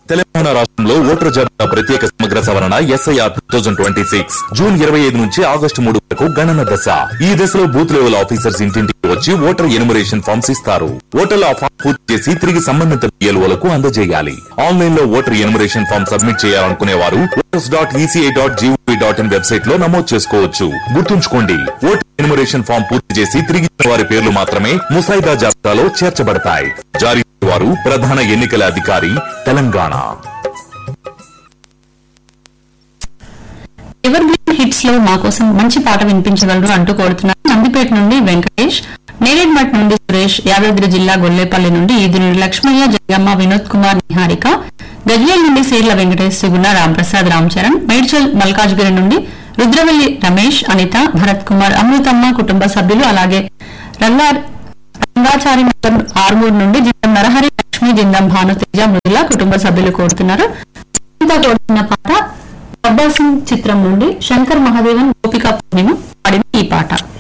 తెలంగాణ రాష్ట్రంలో ఓటర్ జాబితా ప్రత్యేక సమగ్ర సవరణ SIR two thousand twenty six June ఇరవై ఐదు నుంచి ఆగస్టు మూడు వరకు గణన దశ ఈ దశలో బూత్ లెవెల్ ఆఫీసర్స్ ఇంటింటికి వచ్చి ఓటర్ ఎనుమరేషన్ ఫామ్స్ ఇస్తారు ఓటర్లు ఆ ఫామ్ పూర్తి చేసి తిరిగి సంబంధిత బిఎల్ఓలకు అందజేయాలి ఆన్లైన్ లో ఓటర్ ఎనుమరేషన్ ఫామ్ సబ్మిట్ చేయాలనుకునే వారు voters dot ECI dot GOV dot in website లో నమోదు చేసుకోవచ్చు గుర్తుంచుకోండి ఓటర్ ఎనుమరేషన్ ఫామ్ పూర్తి చేసి తిరిగి ఇచ్చిన వారి పేర్లు మాత్రమే ముసాయిదా జాబితాలో చేర్చబడతాయి జారీ వారు ప్రధాన ఎన్నికల అధికారి తెలంగాణ ఎవర్ గ్రీన్ హిట్స్ లో మా కోసం మంచి పాట వినిపించగలరు అంటూ కోరుతున్నారు నందిపేట నుండి వెంకటేష్ నేరేడ్మట్ నుండి సురేష్ యాదాద్రి జిల్లా గొల్లేపల్లి నుండి ఈది నుండి లక్ష్మయ్య జగమ్మ వినోద్ కుమార్ నిహారిక గజ్వేల్ నుండి సీర్ల వెంకటేష్ సుగుణ రాంప్రసాద్ రామ్ చరణ్ మేడ్చల్ మల్కాజ్గిరి నుండి రుద్రవెల్లి రమేష్ అనిత భరత్ కుమార్ అమృతమ్మ కుటుంబ సభ్యులు అలాగే రంగార్ రంగాచారి నగర్ ఆర్మూర్ నుండి జిందం నరహరి లక్ష్మి జిందం భానుతేజ మృదుల కుటుంబ సభ్యులు కోరుతున్నారు ఇంకా కోరుతున్న పాట గబ్బర్ సింగ్ చిత్రం నుండి శంకర్ మహాదేవన్ గోపికా పూర్ణిమ పాడిన ఈ పాట